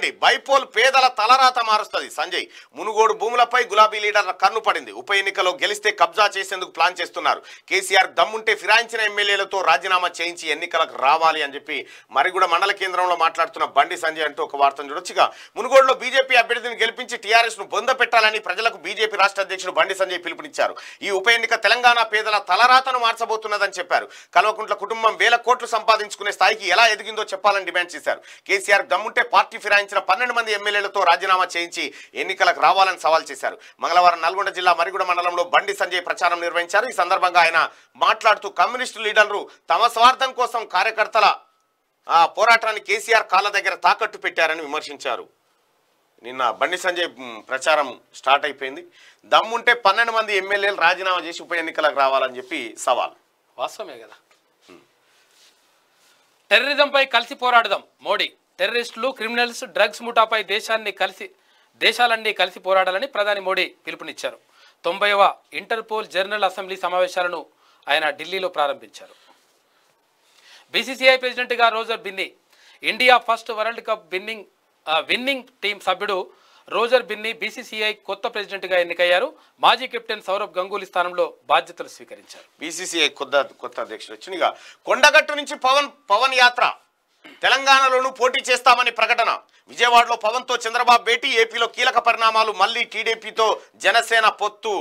వినండి బైపోల్ పేదల తలరాత మారుస్తుంది సంజయ్ మునుగోడు భూములపై గులాబీ లీడర్ల కన్ను పడింది ఉప ఎన్నికలో గెలిస్తే కబ్జా చేసేందుకు ప్లాన్ చేస్తున్నారు కేసీఆర్ దమ్ముంటే ఫిరాయించిన ఎమ్మెల్యేలతో రాజీనామా చేయించి ఎన్నికలకు రావాలి అని చెప్పి మరిగూడ మండల కేంద్రంలో మాట్లాడుతున్న బండి సంజయ్ అంటూ ఒక వార్తను చూడొచ్చుగా మునుగోడులో బీజేపీ అభ్యర్థిని గెలిపించి టీఆర్ఎస్ ను బొంద పెట్టాలని ప్రజలకు బీజేపీ రాష్ట్ర అధ్యక్షుడు బండి సంజయ్ పిలుపునిచ్చారు ఈ ఉప ఎన్నిక తెలంగాణ పేదల తలరాతను మార్చబోతున్నదని చెప్పారు కల్వకుంట్ల కుటుంబం వేల కోట్లు సంపాదించుకునే స్థాయికి ఎలా ఎదిగిందో చెప్పాలని డిమాండ్ చేశారు కేసీఆర్ దమ్ముంటే పార్టీ ఫిరాయించిన పన్నెండు మంది ఎమ్మెల్యేలతో రాజీనామా చేయించి ఎన్నికలకు రావాలని సవాల్ చేశారు మంగళవారం నల్గొండ జిల్లా మరిగూడ మండలంలో బండి సంజయ్ ప్రచారం నిర్వహించారు ఈ సందర్భంగా ఆయన మాట్లాడుతూ కమ్యూనిస్టు లీడర్లు తమ స్వార్థం కోసం కార్యకర్తల ఆ, పోరాటాన్ని కేసీఆర్ కాళ్ళ దగ్గర తాకట్టు పెట్టారని విమర్శించారు నిన్న బండి సంజయ్ మ్, ప్రచారం స్టార్ట్ అయిపోయింది దమ్ముంటే పన్నెండు మంది ఎమ్మెల్యేలు రాజీనామా చేసి ఉప ఎన్నికలకు రావాలని చెప్పి సవాల్ వాస్తవమే కదా టెర్రరిజంపై కలిసి పోరాడదాం మోడీ టెర్రరిస్టులు క్రిమినల్స్ డ్రగ్స్ ముఠాపై దేశాన్ని కలిసి దేశాలన్నీ కలిసి పోరాడాలని ప్రధాని మోడీ పిలుపునిచ్చారు తొంభైవ ఇంటర్పోల్ జనరల్ అసెంబ్లీ సమావేశాలను ఆయన ఢిల్లీలో ప్రారంభించారు బీసీసీఐ ప్రెసిడెంట్గా Roger Binny India first world cup winning uh, winning team సభ్యుడు రోజర్ బిన్ని బీసీసీఐ కొత్త ప్రెసిడెంట్గా ఎన్నికయ్యారు మాజీ కెప్టెన్ సౌరవ్ గంగూలీ స్థానంలో బాధ్యతలు స్వీకరించారు బీసీసీఐ కొత్త కొత్త అధ్యక్షుడు వచ్చింది ఇక కొండగట్టు నుంచి పవన్ పవన్ యాత్ర తెలంగాణలోనూ పోటీ చేస్తామని ప్రకటన విజయవాడలో పవన్తో చంద్రబాబు భేటీ ఏపీలో కీలక పరిణామాలు మళ్ళీ టీడీపీతో జనసేన పొత్తు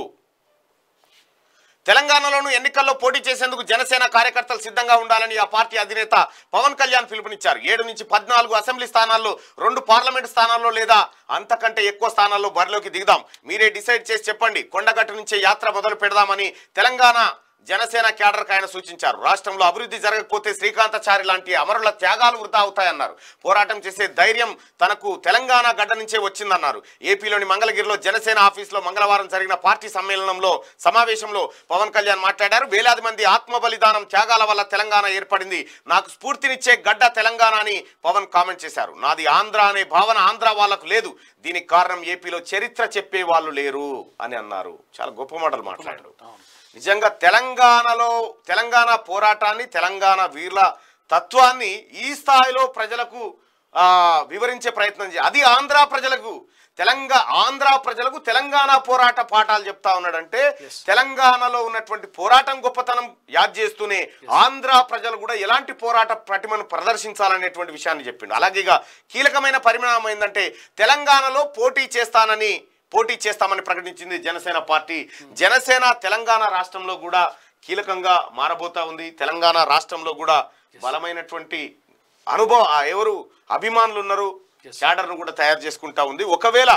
తెలంగాణలోనూ ఎన్నికల్లో పోటీ చేసేందుకు జనసేన కార్యకర్తలు సిద్ధంగా ఉండాలని ఆ పార్టీ అధినేత పవన్ కళ్యాణ్ పిలుపునిచ్చారు ఏడు నుంచి పద్నాలుగు అసెంబ్లీ స్థానాల్లో రెండు పార్లమెంట్ స్థానాల్లో లేదా అంతకంటే ఎక్కువ స్థానాల్లో బరిలోకి దిగుదాం మీరే డిసైడ్ చేసి చెప్పండి కొండగట్టు నుంచే యాత్ర మొదలు పెడదామని తెలంగాణ జనసేన క్యాడర్కి ఆయన సూచించారు రాష్ట్రంలో అభివృద్ధి జరగకపోతే శ్రీకాంతాచారి లాంటి అమరుల త్యాగాలు వృధా అవుతాయన్నారు పోరాటం చేసే ధైర్యం తనకు తెలంగాణ గడ్డ నుంచే వచ్చిందన్నారు ఏపీలోని మంగళగిరిలో జనసేన ఆఫీసులో మంగళవారం జరిగిన పార్టీ సమ్మేళనంలో సమావేశంలో పవన్ కళ్యాణ్ మాట్లాడారు వేలాది మంది ఆత్మ బలిదానం త్యాగాల వల్ల తెలంగాణ ఏర్పడింది నాకు స్ఫూర్తినిచ్చే గడ్డ తెలంగాణ అని పవన్ కామెంట్ చేశారు నాది ఆంధ్ర అనే భావన ఆంధ్ర వాళ్ళకు లేదు దీనికి కారణం ఏపీలో చరిత్ర చెప్పే వాళ్ళు లేరు అని అన్నారు చాలా గొప్ప మాటలు మాట్లాడారు నిజంగా తెలంగాణలో తెలంగాణ పోరాటాన్ని తెలంగాణ వీర్ల తత్వాన్ని ఈ స్థాయిలో ప్రజలకు ఆ, వివరించే ప్రయత్నం చే అది ఆంధ్ర ప్రజలకు తెలంగాణ ఆంధ్ర ప్రజలకు తెలంగాణ పోరాట పాఠాలు చెప్తా ఉన్నాడంటే తెలంగాణలో ఉన్నటువంటి పోరాటం గొప్పతనం యాద్ చేస్తూనే ఆంధ్ర ప్రజలు కూడా ఎలాంటి పోరాట ప్రతిమను ప్రదర్శించాలనేటువంటి విషయాన్ని చెప్పిండు అలాగే ఇక కీలకమైన పరిణామం ఏంటంటే తెలంగాణలో పోటీ చేస్తానని పోటీ చేస్తామని ప్రకటించింది జనసేన పార్టీ జనసేన తెలంగాణ రాష్ట్రంలో కూడా కీలకంగా మారబోతా ఉంది తెలంగాణ రాష్ట్రంలో కూడా బలమైనటువంటి అనుభవం ఆ ఎవరు అభిమానులు ఉన్నారు క్యాడర్ను కూడా తయారు చేసుకుంటా ఉంది ఒకవేళ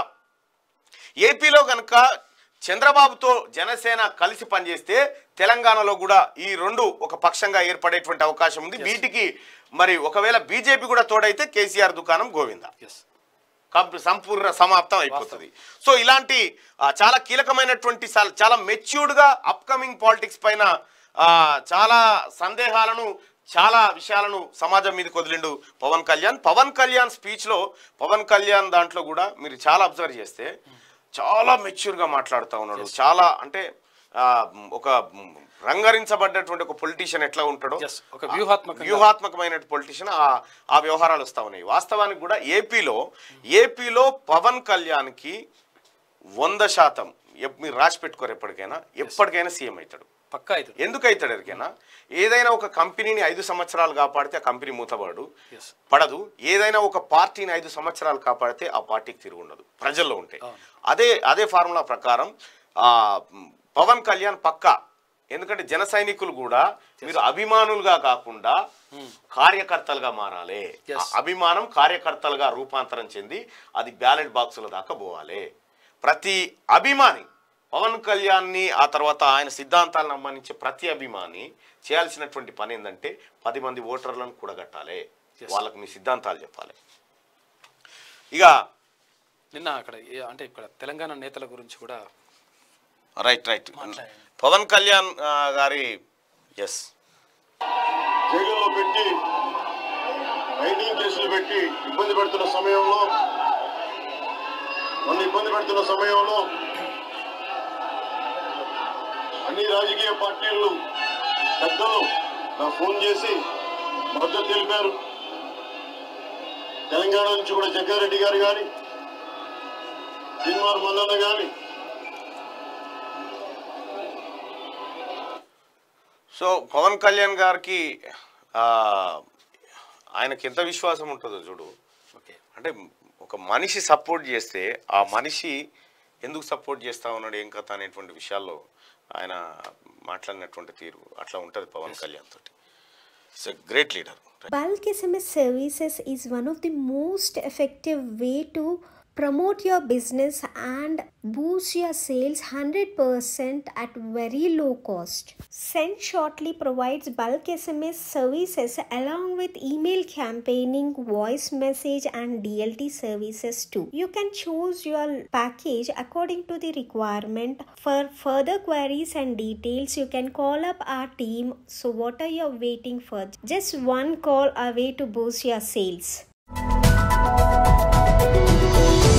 ఏపీలో కనుక చంద్రబాబుతో జనసేన కలిసి పనిచేస్తే తెలంగాణలో కూడా ఈ రెండు ఒక పక్షంగా ఏర్పడేటువంటి అవకాశం ఉంది వీటికి మరి ఒకవేళ బీజేపీ కూడా తోడైతే కేసీఆర్ దుకాణం గోవిందా ఎస్ కంప్- సంపూర్ణ సమాప్తం అయిపోతుంది సో ఇలాంటి ఆ, చాలా కీలకమైనటువంటి చాలా- చాలా మెచ్యూర్డ్ గా అప్కమింగ్ పాలిటిక్స్ పైన ఆ, చాలా సందేహాలను చాలా విషయాలను సమాజం మీదకి వదిలిండు పవన్ కళ్యాణ్ పవన్ కళ్యాణ్ స్పీచ్ లో పవన్ కళ్యాణ్ దాంట్లో కూడా మీరు చాలా అబ్జర్వ్ చేస్తే చాలా మెచ్యూర్ గా మాట్లాడుతూ ఉన్నాడు చాలా అంటే ఆ, ఒక రంగరించబడ్డటువంటి ఒక పొలిటీషియన్ ఎట్లా ఉంటాడో Yes, ఒక వ్యూహాత్మకంగా. వ్యూహాత్మకమైన పొలిటీషియన్ ఆ వ్యవహారాలు వస్తా ఉన్నాయి వాస్తవానికి కూడా ఏపీలో ఏపీలో పవన్ కళ్యాణ్కి వంద శాతం ఎప్- మీరు రాసి పెట్టుకోరు ఎప్పటికైనా ఎప్పటికైనా సీఎం అవుతాడు పక్కా ఇది ఎందుకు అవుతాడు ఎవరికైనా ఏదైనా ఒక కంపెనీని ఐదు సంవత్సరాలు కాపాడితే ఆ కంపెనీ మూతపడు ఎస్ పడదు ఏదైనా ఒక పార్టీని ఐదు సంవత్సరాలు కాపాడితే ఆ పార్టీకి తిరిగి ఉండదు ప్రజల్లో ఉంటే అవును. అదే అదే ఫార్ములా ప్రకారం ఆ మ్, పవన్ కళ్యాణ్ పక్కా ఎందుకంటే జన సైనికులు కూడా మీరు అభిమానులుగా కాకుండా కార్యకర్తలుగా మారాలి Yes. ఆ అభిమానం కార్యకర్తలుగా రూపాంతరం చెంది అది బ్యాలెట్ బాక్సుల దాకా పోవాలి ప్రతి అభిమాని పవన్ కళ్యాణ్ని ఆ తర్వాత ఆయన సిద్ధాంతాలను నమ్మనించే ప్రతి అభిమాని చేయాల్సినటువంటి పని ఏంటంటే పది మంది ఓటర్లను కూడగట్టాలి Yes. వాళ్ళకు మీ సిద్ధాంతాలు చెప్పాలి ఇక నిన్న అక్కడ ఏ- అంటే ఇక్కడ తెలంగాణ నేతల గురించి కూడా రైట్ రైట్ మాట్లాడండి. పవన్ కళ్యాణ్ ఆ, గారి ఎస్ జైలులో పెట్టి ఐడింగ్ కేసులు పెట్టి ఇబ్బంది పెడుతున్న సమయంలో నన్ను ఇబ్బంది పెడుతున్న సమయంలో అన్ని రాజకీయ పార్టీలు పెద్దలు నా ఫోన్ చేసి మద్దతు తెలిపారు తెలంగాణ నుంచి కూడా జగ్గారెడ్డి గారు కానీ సినిమార్ మల్లన్న కానీ సో పవన్ కళ్యాణ్ గారికి ఆ, ఆయనకి ఎంత విశ్వాసం ఉంటుందో చూడు ఓకే అంటే ఒక మనిషి సపోర్ట్ చేస్తే ఆ మనిషి ఎందుకు సపోర్ట్ చేస్తా ఉన్నాడు ఏం కథ అనేటువంటి విషయాల్లో ఆయన మాట్లాడినటువంటి తీరు అట్లా ఉంటుంది పవన్ కళ్యాణ్ తోటి it's a great leader Bulk SMS services is one of the most effective way to promote your business and boost your sales 100% at very low cost. Send Shortly provides bulk SMS services along with email campaigning, voice message and DLT services too. You can choose your package according to the requirement. For further queries and details, you can call up our team. So what are you waiting for? Just one call away to boost your sales.